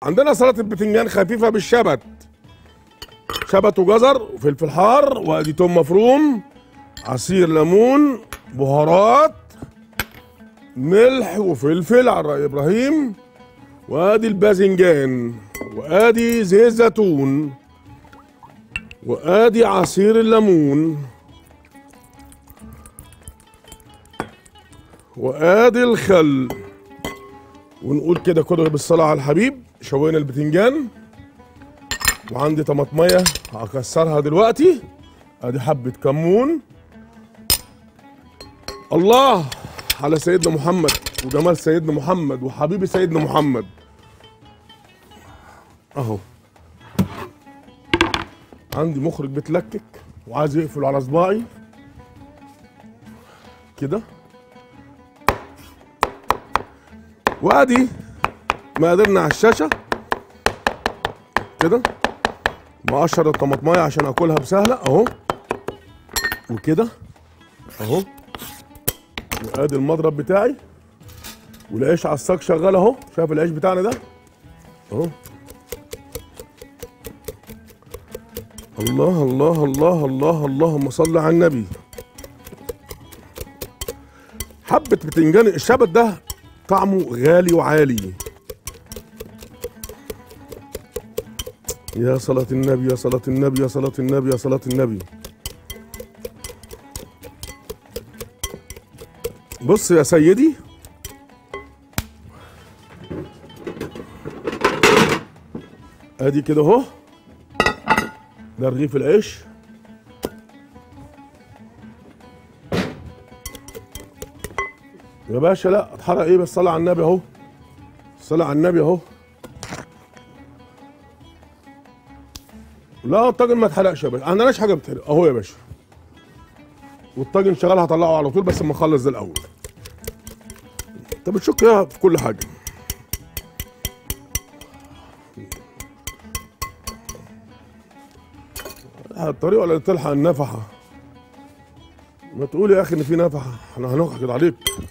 عندنا سلطه بتنجان خفيفه بالشبت شبت وجزر وفلفل حار وادي توم مفروم عصير ليمون بهارات ملح وفلفل على رأي ابراهيم وادي الباذنجان وادي زيت زيتون وادي عصير الليمون وادي الخل ونقول كده كده بالصلاة على الحبيب شوينا البتنجان وعندي طماطمية هكسرها دلوقتي ادي حبة كمون الله على سيدنا محمد وجمال سيدنا محمد وحبيبي سيدنا محمد اهو عندي مخرج بتلكك وعايز يقفل على صباعي كده وادي مقاديرنا على الشاشه كده مقشر الطماطمايه عشان اكلها بسهله اهو وكده اهو وادي المضرب بتاعي والعيش على الصاج شغال اهو شايف العيش بتاعنا ده اهو الله الله الله الله اللهم صل على النبي حبة بتنجان الشبت ده طعمه غالي وعالي يا صلاة النبي يا صلاة النبي يا صلاة النبي يا صلاة النبي بص يا سيدي ادي كده اهو ده رغيف العيش يا باشا لا اتحرق ايه بس صلى على النبي اهو صلى على النبي اهو لا الطاجن ما اتحرقش يا باشا ما عندناش حاجه بتحرق اهو يا باشا والطاجن شغال هطلعه على طول بس اما اخلص ده الاول انت بتشك ايه في كل حاجه الطريق ولا تلحق النفحه ما تقول يا اخي ان في نفحه احنا هنحقد عليك